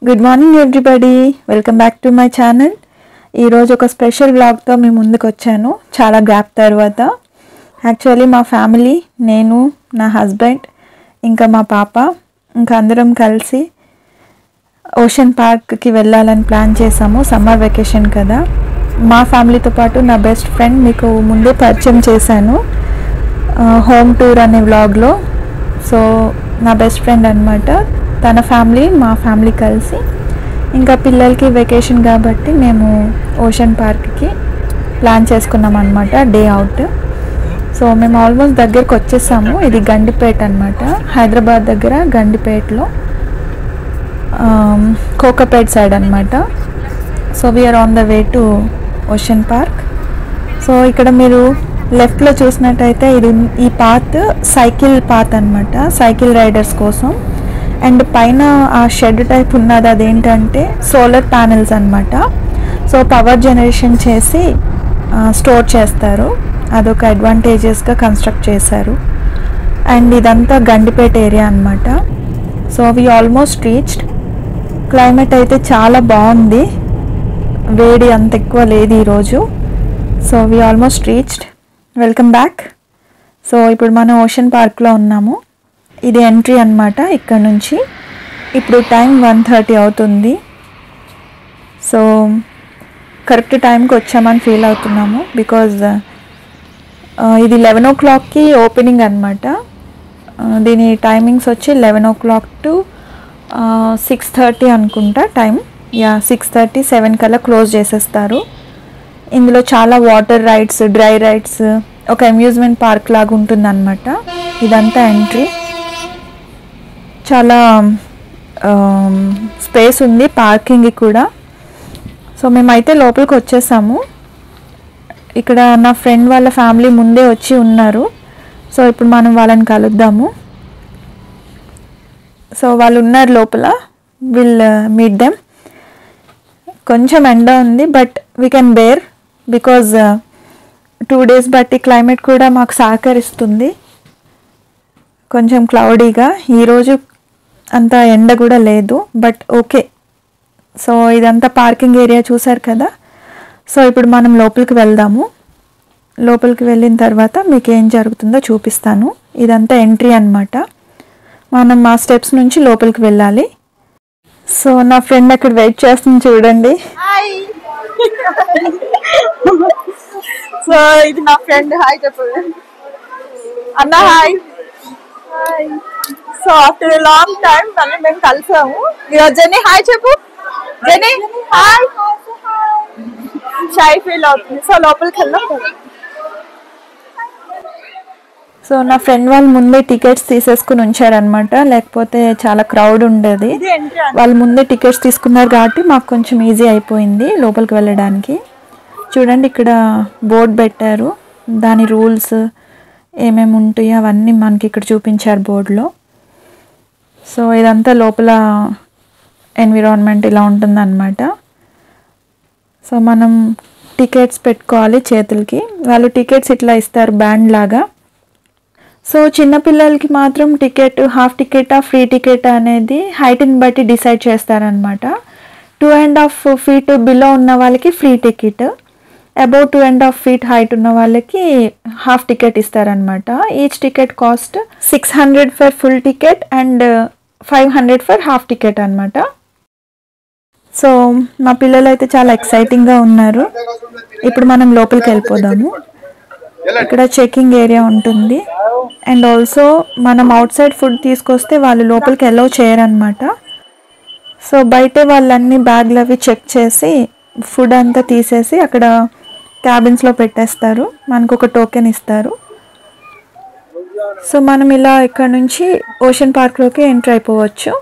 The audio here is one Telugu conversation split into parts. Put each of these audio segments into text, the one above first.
Good morning everybody welcome back to my channel ఈరోజు ఒక స్పెషల్ బ్లాగ్తో మీ ముందుకు వచ్చాను చాలా గ్యాప్ తర్వాత యాక్చువల్లీ మా ఫ్యామిలీ నేను నా హస్బెండ్ ఇంకా మా పాప ఇంకా అందరం కలిసి ఓషన్ పార్క్కి వెళ్ళాలని ప్లాన్ చేసాము సమ్మర్ వెకేషన్ కదా మా ఫ్యామిలీతో పాటు నా బెస్ట్ ఫ్రెండ్ మీకు ముందే పరిచయం చేశాను హోమ్ టూర్ అనే వ్లాగ్లో సో నా బెస్ట్ ఫ్రెండ్ అనమాట తన ఫ్యామిలీ మా ఫ్యామిలీ కలిసి ఇంకా పిల్లలకి వెకేషన్ కాబట్టి మేము ఓషన్ పార్క్కి ప్లాన్ చేసుకున్నాం అనమాట డే అవుట్ సో మేము ఆల్మోస్ట్ దగ్గరకు వచ్చేసాము ఇది గండిపేట అనమాట హైదరాబాద్ దగ్గర గండిపేటలో కోకపేట్ సైడ్ అనమాట so we are on the way to ocean park so ఇక్కడ మీరు లెఫ్ట్లో చూసినట్టయితే ఇది ఈ పాత్ సైకిల్ పాత్ అనమాట సైకిల్ రైడర్స్ కోసం అండ్ పైన ఆ షెడ్ టైప్ ఉన్నది అదేంటంటే సోలార్ ప్యానెల్స్ అనమాట సో పవర్ జనరేషన్ చేసి స్టోర్ చేస్తారు అదొక అడ్వాంటేజెస్గా కన్స్ట్రక్ట్ చేశారు అండ్ ఇదంతా గండిపేట ఏరియా అనమాట so we almost reached climate అయితే చాలా బాగుంది వేడి అంత ఎక్కువ లేదు ఈరోజు so we almost reached welcome back so ఇప్పుడు మనం ఓషన్ పార్క్లో ఉన్నాము ఇది ఎంట్రీ అనమాట ఇక్కడ నుంచి ఇప్పుడు టైం వన్ థర్టీ అవుతుంది సో కరెక్ట్ టైంకి వచ్చామని ఫీల్ అవుతున్నాము బికాజ్ ఇది లెవెన్ ఓ క్లాక్కి ఓపెనింగ్ అనమాట దీని టైమింగ్స్ వచ్చి eleven o'clock to six thirty అనుకుంటా time yeah six thirty seven కల్లా క్లోజ్ చేసేస్తారు ఇందులో చాలా వాటర్ రైడ్స్ డ్రై రైడ్స్ ఒక అమ్యూజ్మెంట్ పార్క్ లాగా ఉంటుంది అనమాట ఇదంతా ఎంట్రీ చాలా స్పేస్ ఉంది పార్కింగ్ కూడా సో మేమైతే లోపలికి వచ్చేసాము ఇక్కడ నా ఫ్రెండ్ వాళ్ళ ఫ్యామిలీ ముందే వచ్చి ఉన్నారు సో ఇప్పుడు మనం వాళ్ళని కలుద్దాము సో వాళ్ళు ఉన్నారు లోపల విల్ మీట్ దెమ్ కొంచెం ఎండ ఉంది but we can bear because two days బట్టి క్లైమేట్ కూడా మాకు సహకరిస్తుంది కొంచెం క్లౌడీగా ఈరోజు అంత ఎండ కూడా లేదు బట్ ఓకే సో ఇదంతా పార్కింగ్ ఏరియా చూసారు కదా సో ఇప్పుడు మనం లోపలికి వెళ్దాము లోపలికి వెళ్ళిన తర్వాత మీకు ఏం జరుగుతుందో చూపిస్తాను ఇదంతా ఎంట్రీ అనమాట మనం మా స్టెప్స్ నుంచి లోపలికి వెళ్ళాలి సో నా ఫ్రెండ్ అక్కడ వెయిట్ చేస్తుంది చూడండి హాయ్ సో ఇది నా ఫ్రెండ్ హాయ్ చెప్పు అన్న hi so after long time మళ్ళీ మేము కలిసాము ఈరోజు జెనీ హాయ్ చెప్పు జెనీ హాయ్ షై ఫీల్ అవుతుంది సో లోపలికి వెళ్దాం సో నా ఫ్రెండ్ వాళ్ళు ముందే టికెట్స్ తీసేసుకుని ఉంచారనమాట లేకపోతే చాలా క్రౌడ్ ఉండేది ఇది ఎంట్రీ వాళ్ళు ముందే టికెట్స్ తీసుకున్నారు కాబట్టి మాకు కొంచెం ఈజీ అయిపోయింది లోపలికి వెళ్ళడానికి చూడండి ఇక్కడ బోర్డు పెట్టారు దాని రూల్స్ ఏమేమి ఉంటాయో అవన్నీ మనకి ఇక్కడ చూపించారు బోర్డులో సో ఇదంతా లోపల ఎన్విరాన్మెంట్ ఇలా ఉంటుందన్నమాట సో మనం టికెట్స్ పెట్టుకోవాలి చేతులకి వాళ్ళు టికెట్స్ ఇట్లా ఇస్తారు బ్యాండ్ లాగా సో చిన్నపిల్లలకి మాత్రం టికెట్ హాఫ్ టికెటా ఫ్రీ టికెట్ అనేది హైట్ని బట్టి డిసైడ్ చేస్తారనమాట two and half feet below ఉన్న వాళ్ళకి free ticket above two and half feet height ఉన్న వాళ్ళకి హాఫ్ టికెట్ ఇస్తారనమాట each ticket cost six hundred for full ticket and five hundred for half ticket అనమాట సో మా పిల్లలు అయితే చాలా ఎక్సైటింగ్గా ఉన్నారు ఇప్పుడు మనం లోపలికి వెళ్ళిపోదాము ఇక్కడ చెకింగ్ ఏరియా ఉంటుంది అండ్ ఆల్సో మనం అవుట్ సైడ్ ఫుడ్ తీసుకొస్తే వాళ్ళు లోపలికి ఎలవ్ చేయరనమాట సో బయట వాళ్ళన్ని బ్యాగ్లు అవి చెక్ చేసి ఫుడ్ అంతా తీసేసి అక్కడ క్యాబిన్స్లో పెట్టేస్తారు మనకు ఒక టోకెన్ ఇస్తారు సో మనం ఇలా ఇక్కడ నుంచి ఓషన్ పార్క్లోకి ఎంటర్ అయిపోవచ్చు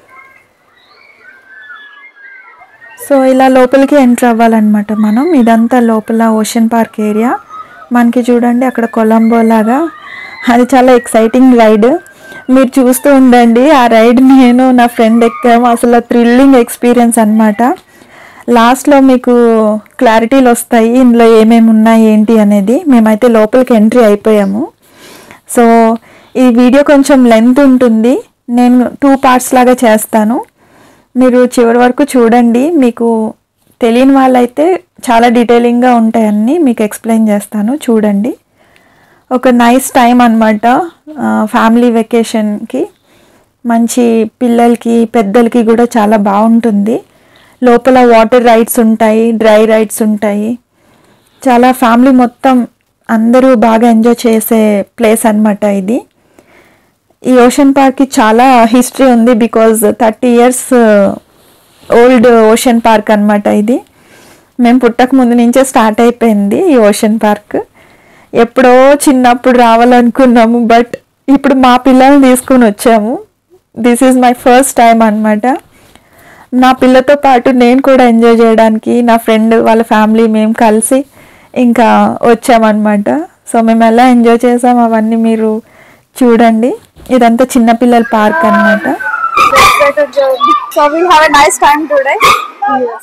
సో ఇలా లోపలికి ఎంటర్ అవ్వాలన్నమాట మనం ఇదంతా లోపల ఓషన్ పార్క్ ఏరియా మనకి చూడండి అక్కడ కొలంబో లాగా అది చాలా ఎక్సైటింగ్ రైడ్ మీరు చూస్తూ ఉండండి ఆ రైడ్ నేను నా ఫ్రెండ్ ఎక్కాము అసలు థ్రిల్లింగ్ ఎక్స్పీరియన్స్ అనమాట లాస్ట్లో మీకు క్లారిటీలు వస్తాయి ఇందులో ఏమేమి ఉన్నాయి ఏంటి అనేది మేమైతే లోపలికి ఎంట్రీ అయిపోయాము సో ఈ వీడియో కొంచెం లెంత్ ఉంటుంది నేను టూ పార్ట్స్ లాగా చేస్తాను మీరు చివరి వరకు చూడండి మీకు తెలియని వాళ్ళైతే చాలా డీటెయిలింగ్గా ఉంటాయి అన్నీ మీకు ఎక్స్ప్లెయిన్ చేస్తాను చూడండి ఒక నైస్ టైం అనమాట ఫ్యామిలీ వెకేషన్కి మంచి పిల్లలకి పెద్దలకి కూడా చాలా బాగుంటుంది లోపల వాటర్ రైడ్స్ ఉంటాయి డ్రై రైడ్స్ ఉంటాయి చాలా ఫ్యామిలీ మొత్తం అందరూ బాగా ఎంజాయ్ చేసే ప్లేస్ అన్నమాట ఇది ఈ ఓషన్ పార్క్కి చాలా హిస్టరీ ఉంది because thirty years old ocean park అన్నమాట ఇది మేము పుట్టక ముందు నుంచే స్టార్ట్ అయిపోయింది ఈ ఓషన్ పార్క్ ఎప్పుడో చిన్నప్పుడు రావాలనుకున్నాము బట్ ఇప్పుడు మా పిల్లల్ని తీసుకొని వచ్చాము this is my first time అన్నమాట నా పిల్లతో పాటు నేను కూడా ఎంజాయ్ చేయడానికి నా ఫ్రెండ్ వాళ్ళ ఫ్యామిలీ మేము కలిసి ఇంకా వచ్చామన్నమాట సో మేము ఎలా ఎంజాయ్ చేసాం అవన్నీ మీరు చూడండి ఇదంతా చిన్నపిల్లల పార్క్ అన్నమాట So we have a nice time today. Yes.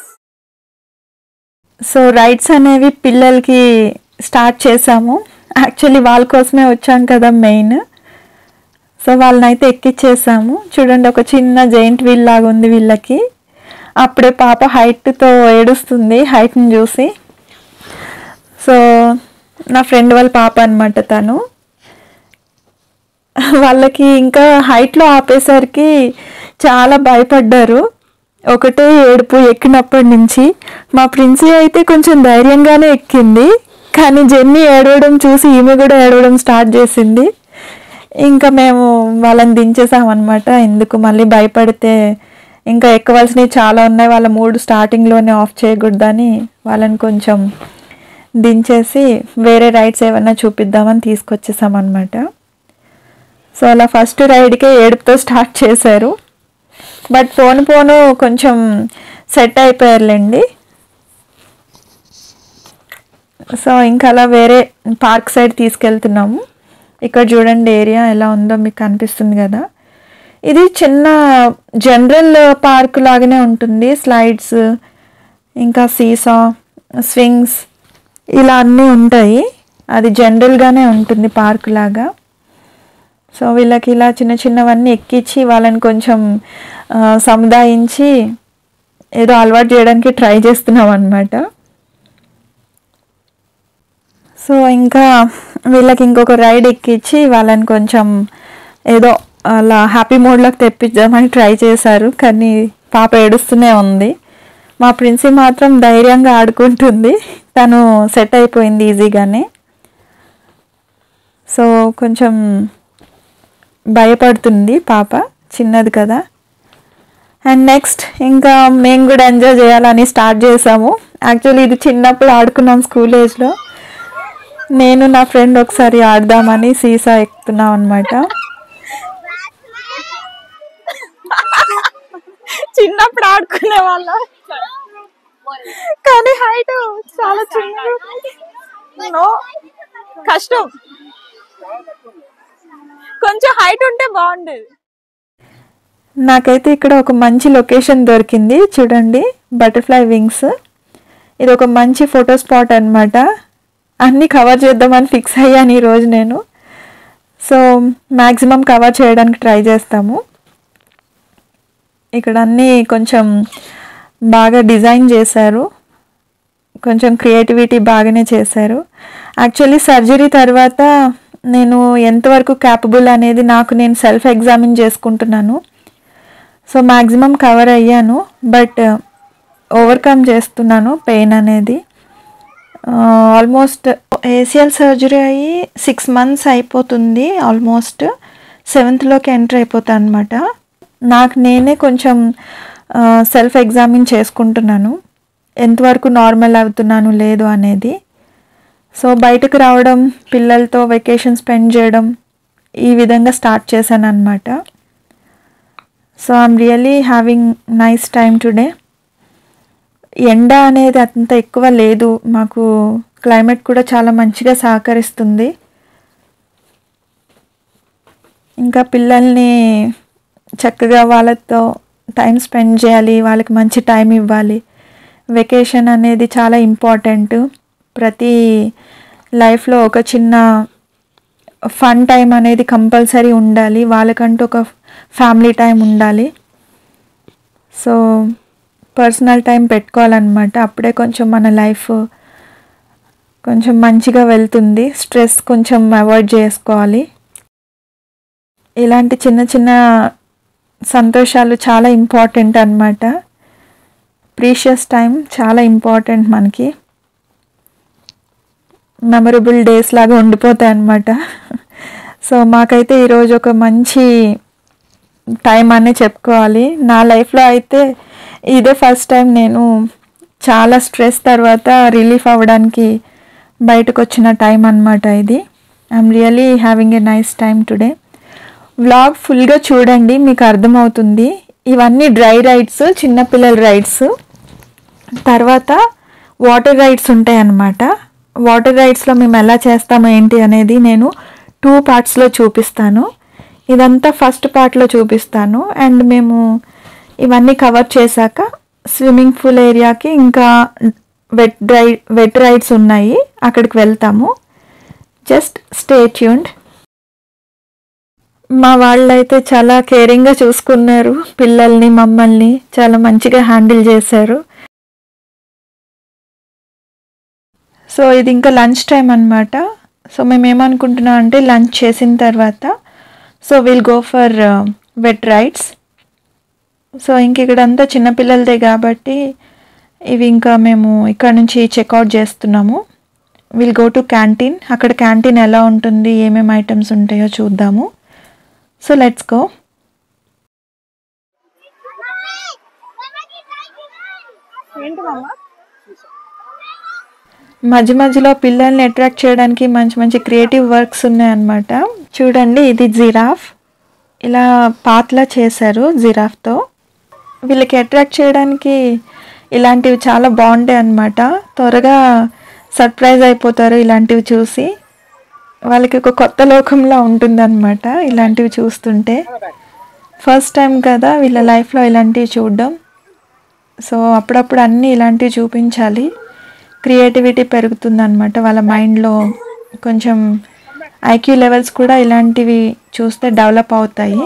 So rides అనేవి పిల్లలకి స్టార్ట్ చేసాము యాక్చువల్లీ వాళ్ళ కోసమే వచ్చాం కదా మెయిన్ సో వాళ్ళనైతే ఎక్కిచ్చేసాము చూడండి ఒక చిన్న జైంట్ వీల్ లాగా ఉంది వీళ్ళకి అప్పుడే పాప హైట్తో ఏడుస్తుంది హైట్ని చూసి సో నా ఫ్రెండ్ వాళ్ళ పాప అనమాట తను వాళ్ళకి ఇంకా హైట్లో ఆపేసరికి చాలా భయపడ్డారు ఒకటే ఏడుపు ఎక్కినప్పటి నుంచి మా ప్రిన్సీ అయితే కొంచెం ధైర్యంగానే ఎక్కింది కానీ జెన్నీ ఏడవడం చూసి ఈమె కూడా ఏడవడం స్టార్ట్ చేసింది ఇంకా మేము వాళ్ళని దించేసామన్నమాట ఎందుకు మళ్ళీ భయపడితే ఇంకా ఎక్కవలసినవి చాలా ఉన్నాయి వాళ్ళ మూడు స్టార్టింగ్లోనే ఆఫ్ చేయకూడదని వాళ్ళని కొంచెం దించేసి వేరే రైడ్స్ ఏమన్నా చూపిద్దామని తీసుకొచ్చేసామన్నమాట సో అలా ఫస్ట్ రైడ్కే ఏడుపుతో స్టార్ట్ చేశారు బట్ పోను పోను కొంచెం సెట్ అయిపోయారులేండి సో ఇంకా అలా వేరే పార్క్ సైడ్ తీసుకెళ్తున్నాము ఇక్కడ చూడండి ఏరియా ఎలా ఉందో మీకు కనిపిస్తుంది కదా ఇది చిన్న జనరల్ పార్క్ లాగానే ఉంటుంది స్లైడ్స్ ఇంకా సీసా స్వింగ్స్ ఇలా అన్నీ ఉంటాయి అది జనరల్గానే ఉంటుంది పార్క్ లాగా సో వీళ్ళకి ఇలా చిన్న చిన్నవన్నీ ఎక్కించి వాళ్ళని కొంచెం ఆ, సముదాయించి ఏదో అలవాటు చేయడానికి ట్రై చేస్తున్నాం అనమాట సో ఇంకా వీళ్ళకి ఇంకొక రైడ్ ఎక్కించి వాళ్ళని కొంచెం ఏదో అలా హ్యాపీ మోడ్లోకి తెప్పించామని ట్రై చేశారు కానీ పాప ఏడుస్తూనే ఉంది మా ప్రిన్సీ మాత్రం ధైర్యంగా ఆడుకుంటుంది తను సెట్ అయిపోయింది ఈజీగానే సో కొంచెం భయపడుతుంది పాప చిన్నది కదా అండ్ నెక్స్ట్ ఇంకా మేము కూడా ఎంజాయ్ చేయాలని స్టార్ట్ చేసాము యాక్చువల్లీ ఇది చిన్నప్పుడు ఆడుకున్నాం స్కూల్ ఏజ్లో నేను నా ఫ్రెండ్ ఒకసారి ఆడదామని సీసా ఎక్కుతున్నాం అనమాట చిన్నప్పుడు ఆడుకునే వాళ్ళ కానీ హైట్ చాలా చిన్న నో కష్టం కొంచెం హైట్ ఉంటే బాగుండేది నాకైతే ఇక్కడ ఒక మంచి లొకేషన్ దొరికింది చూడండి బటర్ఫ్లై వింగ్స్ ఇది ఒక మంచి ఫోటో స్పాట్ అనమాట అన్నీ కవర్ చేద్దామని ఫిక్స్ అయ్యాను ఈరోజు నేను సో మ్యాక్సిమం కవర్ చేయడానికి ట్రై చేస్తాము ఇక్కడ అన్నీ కొంచెం బాగా డిజైన్ చేశారు కొంచెం క్రియేటివిటీ బాగానే చేశారు యాక్చువల్లీ సర్జరీ తర్వాత నేను ఎంతవరకు క్యాపబుల్ అనేది నాకు నేను సెల్ఫ్ ఎగ్జామిన్ చేసుకుంటున్నాను సో మ్యాక్సిమం కవర్ అయ్యాను బట్ ఓవర్కమ్ చేస్తున్నాను పెయిన్ అనేది ఆల్మోస్ట్ ఏసియల్ సర్జరీ అయ్యి సిక్స్ మంత్స్ అయిపోతుంది ఆల్మోస్ట్ సెవెంత్లోకి ఎంటర్ అయిపోతాను అనమాట నాకు నేనే కొంచెం సెల్ఫ్ ఎగ్జామిన్ చేసుకుంటున్నాను ఎంతవరకు నార్మల్ అవుతున్నాను లేదు అనేది సో బయటకు రావడం పిల్లలతో వెకేషన్ స్పెండ్ చేయడం ఈ విధంగా స్టార్ట్ చేశాను అనమాట so I'm really having nice time today ఎండ అనేది అంత ఎక్కువ లేదు మాకు క్లైమేట్ కూడా చాలా మంచిగా సహకరిస్తుంది ఇంకా పిల్లల్ని చక్కగా వాళ్ళతో టైం స్పెండ్ చేయాలి వాళ్ళకి మంచి టైం ఇవ్వాలి వెకేషన్ అనేది చాలా ఇంపార్టెంట్ ప్రతి లైఫ్లో ఒక చిన్న ఫన్ టైం అనేది కంపల్సరీ ఉండాలి వాళ్ళకంటూ ఒక ఫ్యామిలీ టైం ఉండాలి సో పర్సనల్ టైం పెట్టుకోవాలన్నమాట అప్పుడే కొంచెం మన లైఫ్ కొంచెం మంచిగా వెళ్తుంది స్ట్రెస్ కొంచెం అవాయిడ్ చేసుకోవాలి ఇలాంటి చిన్న చిన్న సంతోషాలు చాలా ఇంపార్టెంట్ అన్నమాట ప్రీషియస్ టైం చాలా ఇంపార్టెంట్ మనకి మెమరబుల్ డేస్ లాగా ఉండిపోతాయి అన్నమాట సో మాకైతే ఈరోజు ఒక మంచి టైం అనే చెప్పుకోవాలి నా లైఫ్లో అయితే ఇదే ఫస్ట్ టైం నేను చాలా స్ట్రెస్ తర్వాత రిలీఫ్ అవ్వడానికి బయటకు వచ్చిన టైం అన్నమాట ఇది I'm really having a nice time today vlog ఫుల్గా చూడండి మీకు అర్థమవుతుంది ఇవన్నీ డ్రై రైడ్స్ చిన్నపిల్లల రైడ్స్ తర్వాత వాటర్ రైడ్స్ ఉంటాయి అన్నమాట వాటర్ రైడ్స్లో మేము ఎలా చేస్తాము ఏంటి అనేది నేను టూ పార్ట్స్లో చూపిస్తాను ఇదంతా ఫస్ట్ పార్ట్లో చూపిస్తాను అండ్ మేము ఇవన్నీ కవర్ చేశాక స్విమ్మింగ్ పూల్ ఏరియాకి ఇంకా వెట్ డ్రై వెట్ రైడ్స్ ఉన్నాయి అక్కడికి వెళ్తాము జస్ట్ స్టే ట్యూన్డ్ మా వాళ్ళైతే చాలా కేరింగ్గా చూసుకున్నారు పిల్లల్ని మమ్మల్ని చాలా మంచిగా హ్యాండిల్ చేశారు సో ఇది ఇంకా లంచ్ టైం అనమాట సో మేము ఏమనుకుంటున్నాం అంటే లంచ్ చేసిన తర్వాత so will go for wet rides so ఇంక ఇక్కడంతా చిన్నపిల్లలదే కాబట్టి ఇవి ఇంకా మేము ఇక్కడ నుంచి చెక్అవుట్ చేస్తున్నాము విల్ గో టు క్యాంటీన్ అక్కడ క్యాంటీన్ ఎలా ఉంటుంది ఏమేమి ఐటమ్స్ ఉంటాయో చూద్దాము సో లెట్స్ గో ఏంటి మమ్మ మధ్య మధ్యలో పిల్లల్ని అట్రాక్ట్ చేయడానికి మంచి మంచి క్రియేటివ్ వర్క్స్ ఉన్నాయన్నమాట చూడండి ఇది జిరాఫ్ ఇలా పాత్లా చేశారు జిరాఫ్తో వీళ్ళకి అట్రాక్ట్ చేయడానికి ఇలాంటివి చాలా బాగుంటాయి అన్నమాట త్వరగా సర్ప్రైజ్ అయిపోతారు ఇలాంటివి చూసి వాళ్ళకి ఒక కొత్త లోకంలా ఉంటుందన్నమాట ఇలాంటివి చూస్తుంటే ఫస్ట్ టైం కదా వీళ్ళ లైఫ్లో ఇలాంటివి చూడడం సో అప్పుడప్పుడు అన్నీ ఇలాంటివి చూపించాలి క్రియేటివిటీ పెరుగుతుందన్నమాట వాళ్ళ మైండ్లో కొంచెం ఐక్యూ లెవెల్స్ కూడా ఇలాంటివి చూస్తే డెవలప్ అవుతాయి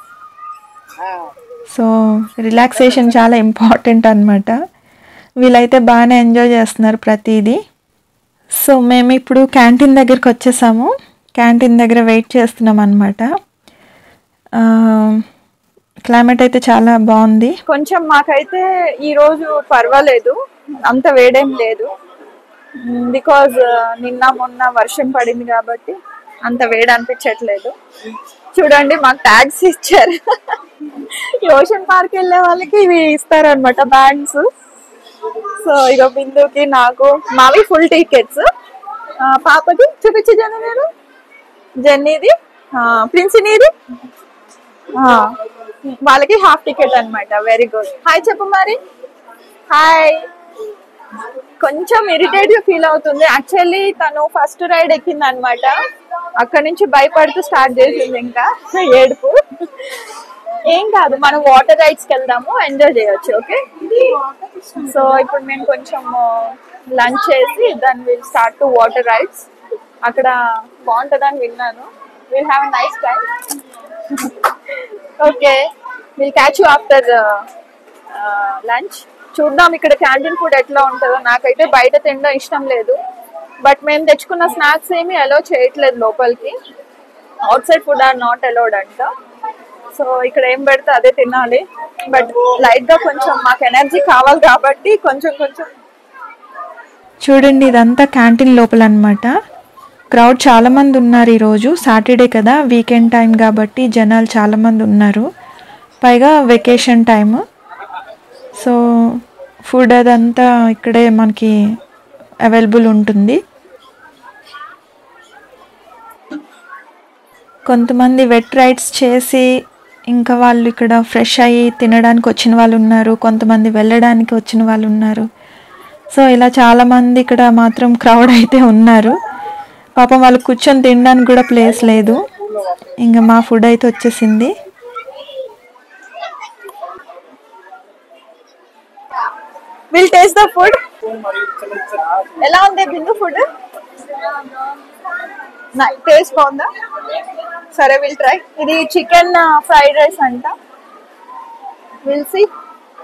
సో రిలాక్సేషన్ చాలా ఇంపార్టెంట్ అనమాట వీళ్ళైతే బాగానే ఎంజాయ్ చేస్తున్నారు ప్రతిదీ సో మేము ఇప్పుడు క్యాంటీన్ దగ్గరికి వచ్చేసాము క్యాంటీన్ దగ్గర వెయిట్ చేస్తున్నాం అనమాట క్లైమేట్ అయితే చాలా బాగుంది కొంచెం మాకైతే ఈ రోజు పర్వాలేదు అంత వేడేం లేదు బికాజ్ నిన్న మొన్న వర్షం పడింది కాబట్టి అంత వేడి అనిపించట్లేదు చూడండి మాకు ట్యాగ్స్ ఇచ్చారు ఈ ఓషన్ పార్క్ వెళ్ళే వాళ్ళకి ఇవి ఇస్తారనమాట బ్యాండ్స్ సో ఇక బిందుకి నాకు మావి ఫుల్ టికెట్స్ పాపకి చూపించి జన నేను జెన్నీది ప్రిన్సినీది ఆ, వాళ్ళకి హాఫ్ టికెట్ అన్నమాట వెరీ గుడ్ హాయ్ చెప్పు మరి హాయ్ కొంచెం ఇరిటేట్ గా ఫీల్ అవుతుంది యాక్చువల్లీ తను ఫస్ట్ రైడ్ ఎక్కింది అనమాట అక్కడ నుంచి భయపడుతూ స్టార్ట్ చేసింది ఇంకా ఏడుపు ఏం కాదు మనం వాటర్ రైడ్స్ కి వెళ్దాము ఎంజాయ్ చేయొచ్చు ఓకే సో ఇప్పుడు మేము కొంచెం లంచ్ చేసి దాన్ని will start to water rides అక్కడ బాగుంటుందని విన్నాను will have a nice time okay will catch you after lunch చూద్దాం ఇక్కడ క్యాంటీన్ ఫుడ్ ఎట్లా ఉంటుందో నాకైతే బయట తినడం ఇష్టం లేదు బట్ మేము తెచ్చుకున్న స్నాక్స్ ఏమి అలో చేయట్లేదు లోపలికి outside food are not allowed అంట సో ఇక్కడ ఏం పెడితే అదే తినాలి బట్ లైట్ గా కొంచెం మాకు ఎనర్జీ కావాలి కాబట్టి కొంచెం కొంచెం చూడండి ఇదంతా క్యాంటీన్ లోపల అనమాట క్రౌడ్ చాలా మంది ఉన్నారు ఈరోజు సాటర్డే కదా వీకెండ్ టైం కాబట్టి జనాలు చాలా మంది ఉన్నారు పైగా వెకేషన్ టైం సో ఫుడ్ అదంతా ఇక్కడే మనకి అవైలబుల్ ఉంటుంది కొంతమంది వెట్ రైడ్స్ చేసి ఇంకా వాళ్ళు ఇక్కడ ఫ్రెష్ అయ్యి తినడానికి వచ్చిన వాళ్ళు ఉన్నారు కొంతమంది వెళ్ళడానికి వచ్చిన వాళ్ళు ఉన్నారు సో ఇలా చాలా మంది ఇక్కడ మాత్రం క్రౌడ్ అయితే ఉన్నారు పాపం వాళ్ళు కూర్చొని తినడానికి కూడా ప్లేస్ లేదు ఇంకా మా ఫుడ్ అయితే వచ్చేసింది విల్ టేస్ట్ ద ఫుడ్ ఎలా ఉంది బిందు ఫుడ్ టేస్ట్ బాగుందా సరే విల్ ట్రై ఇది చికెన్ ఫ్రైడ్ రైస్ అంట విల్ సి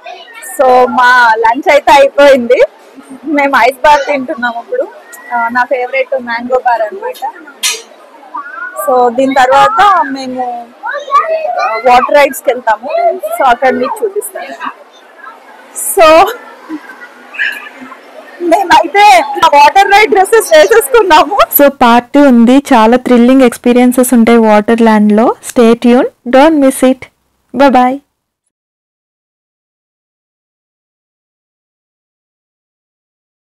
సో మా లంచ్ అయితే అయిపోయింది మేము ఐస్ బార్ తింటున్నాం ఇప్పుడు ఆ, నా ఫేవరెట్ మ్యాంగో బార్ అన్నమాట సో దీని తర్వాత మేము వాటర్ రైడ్స్ కి వెళ్తాము సో అక్కడ మీకు చూపిస్తాను సో మేమైతే వాటర్ రైడ్ డ్రెస్సెస్ వేసేసుకున్నాము సో పార్ట్ టూ ఉంది చాలా థ్రిల్లింగ్ ఎక్స్పీరియన్సెస్ ఉంటాయి వాటర్ ల్యాండ్లో stay tune don't miss it bye